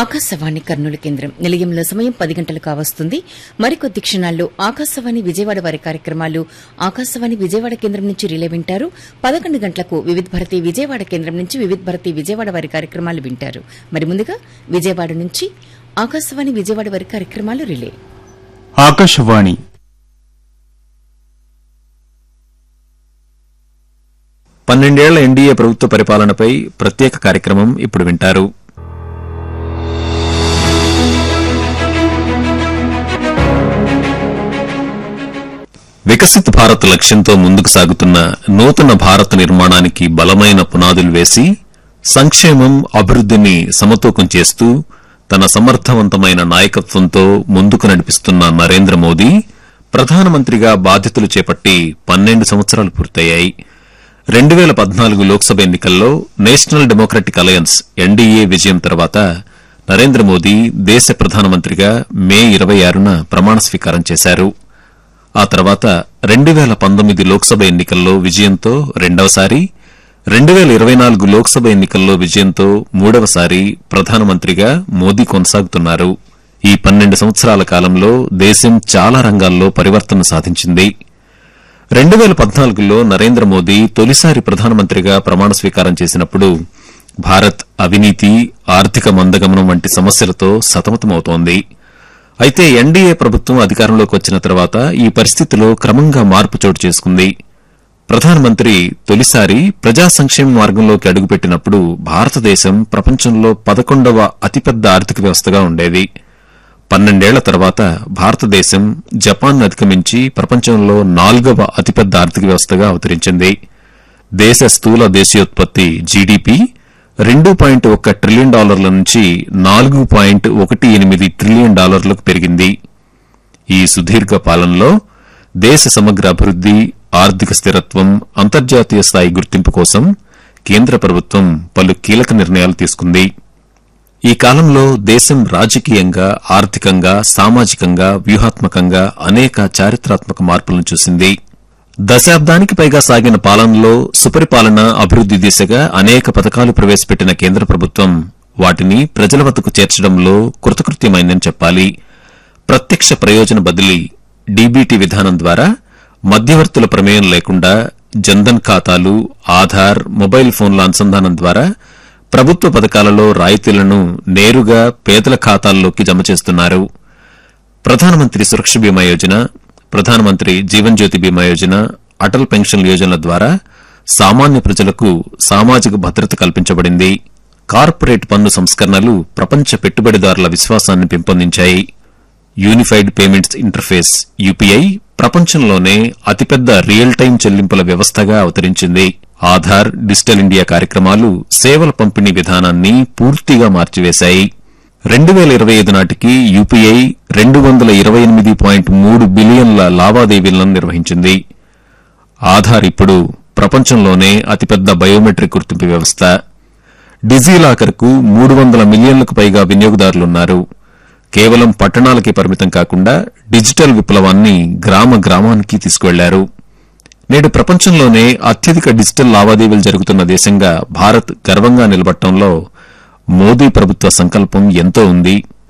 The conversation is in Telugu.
ఆకాశవాణి కర్నూలు కేంద్రం నిలయంలో సమయం పది గంటలు కావస్తుంది మరికొద్ది క్షణాల్లో ఆకాశవాణి విజయవాడ వారి కార్యక్రమాలు ఆకాశవాణి విజయవాడ కేంద్రం నుంచి రిలే వింటారు పదకొండు గంటలకు వివిధ భారతి విజయవాడ కేంద్రం నుంచి వివిధ భారతి విజయవాడ వారి కార్యక్రమాలు వింటారు మరి ముందుగా విజయవాడ నుంచి ఆకాశవాణి విజయవాడ వారి కార్యక్రమాలు రిలే ఆకాశవాణి పన్నెండేళ్ల ఎన్డీఏ ప్రభుత్వ పరిపాలనపై ప్రత్యేక కార్యక్రమం ఇప్పుడు వింటారు వికసిత్ భారత్ లక్ష్యంతో ముందుకు సాగుతున్న నూతన భారత నిర్మాణానికి బలమైన పునాదులు వేసి సంక్షేమం అభివృద్ధిని సమతూకం చేస్తూ తన సమర్థవంతమైన నాయకత్వంతో ముందుకు నడిపిస్తున్న నరేంద్ర మోదీ ప్రధానమంత్రిగా బాధ్యతలు చేపట్టి పన్నెండు సంవత్సరాలు పూర్తయ్యాయి రెండు వేల పద్నాలుగు లోక్సభ ఎన్నికల్లో నేషనల్ డెమోక్రటిక్ అలయన్స్ ఎన్డీఏ విజయం తర్వాత నరేంద్ర మోదీ దేశ ప్రధానమంత్రిగా మే ఇరవై ఆరున ప్రమాణ స్వీకారం చేశారు ఆ తర్వాత రెండు వేల పంతొమ్మిది లోక్సభ ఎన్నికల్లో విజయంతో రెండవసారి రెండు వేల ఇరవై నాలుగు లోక్సభ ఎన్నికల్లో విజయంతో మూడవసారి ప్రధానమంత్రిగా మోదీ కొనసాగుతున్నారు ఈ పన్నెండు సంవత్సరాల కాలంలో దేశం చాలా రంగాల్లో పరివర్తన సాధించింది రెండు వేల పద్నాలుగులో నరేంద్ర మోదీ తొలిసారి ప్రధానమంత్రిగా ప్రమాణ స్వీకారం చేసినప్పుడు భారత్ అవినీతి ఆర్థిక మందగమనం వంటి సమస్యలతో సతమతమవుతోంది అయితే ఎన్డీఏ ప్రభుత్వం అధికారంలోకి వచ్చిన తర్వాత ఈ పరిస్థితిలో క్రమంగా మార్పు చోటు చేసుకుంది ప్రధానమంత్రి తొలిసారి ప్రజా సంక్షేమ మార్గంలోకి అడుగుపెట్టినప్పుడు భారతదేశం ప్రపంచంలో పదకొండవ అతిపెద్ద ఆర్థిక వ్యవస్థగా ఉండేది పన్నెండేళ్ల తర్వాత భారతదేశం జపాన్ అధిగమించి ప్రపంచంలో నాలుగవ అతిపెద్ద ఆర్థిక వ్యవస్థగా అవతరించింది దేశ స్థూల దేశీయోత్పత్తి జీడీపీ రెండు పాయింట్ ఒక్క ట్రిలియన్ డాలర్ల నుంచి నాలుగు పాయింట్ ఒకటి ఎనిమిది ట్రిలియన్ డాలర్లకు పెరిగింది ఈ సుదీర్ఘ పాలనలో దేశ సమగ్ర అభివృద్ది ఆర్థిక స్థిరత్వం అంతర్జాతీయ స్థాయి గుర్తింపు కోసం కేంద్ర ప్రభుత్వం పలు కీలక నిర్ణయాలు తీసుకుంది ఈ కాలంలో దేశం రాజకీయంగా ఆర్థికంగా సామాజికంగా వ్యూహాత్మకంగా అనేక చారిత్రాత్మక మార్పులను చూసింది దశాబ్దానికి పైగా సాగిన పాలనలో సుపరిపాలన అభివృద్ది దిశగా అనేక పథకాలు ప్రవేశపెట్టిన కేంద్ర ప్రభుత్వం వాటిని ప్రజల వద్దకు చేర్చడంలో కృతకృత్యమైందని చెప్పాలి ప్రత్యక్ష ప్రయోజన బదిలీ డీబీటీ విధానం ద్వారా మధ్యవర్తుల ప్రమేయం లేకుండా జన్ధన్ ఖాతాలు ఆధార్ మొబైల్ ఫోన్ల అనుసంధానం ద్వారా ప్రభుత్వ పథకాలలో రాయితీలను నేరుగా పేదల ఖాతాల్లోకి జమ చేస్తున్నారు ప్రధానమంత్రి సురక్ష బీమా యోజన ప్రధానమంత్రి జీవన్ జ్యోతి బీమా యోజన అటల్ పెన్షన్ యోజనల ద్వారా సామాన్య ప్రజలకు సామాజిక భద్రత కల్పించబడింది కార్పొరేట్ పన్ను సంస్కరణలు ప్రపంచ పెట్టుబడిదారుల విశ్వాసాన్ని పెంపొందించాయి యూనిఫైడ్ పేమెంట్స్ ఇంటర్ఫేస్ యూపీఐ ప్రపంచంలోనే అతిపెద్ద రియల్ టైం చెల్లింపుల వ్యవస్థగా అవతరించింది ఆధార్ డిజిటల్ ఇండియా కార్యక్రమాలు సేవల పంపిణీ విధానాన్ని పూర్తిగా మార్చివేశాయి రెండు వేల ఇరవై ఐదు నాటికి యూపీఐ రెండు వందల ఇరవై ఎనిమిది పాయింట్ మూడు బిలియన్ల లావాదేవీలను నిర్వహించింది ఆధార్ ఇప్పుడు ప్రపంచంలోనే అతిపెద్ద బయోమెట్రిక్ గుర్తింపు వ్యవస్థ డిజీలాకర్కు మూడు వందల మిలియన్లకు పైగా వినియోగదారులున్నారు కేవలం పట్టణాలకే పరిమితం కాకుండా డిజిటల్ విప్లవాన్ని గ్రామ గ్రామానికి తీసుకువెళ్లారు నేడు ప్రపంచంలోనే అత్యధిక డిజిటల్ లావాదేవీలు జరుగుతున్న దేశంగా భారత్ గర్వంగా నిలబట్టంలో మోదీ ప్రభుత్వ సంకల్పం ఎంతో ఉంది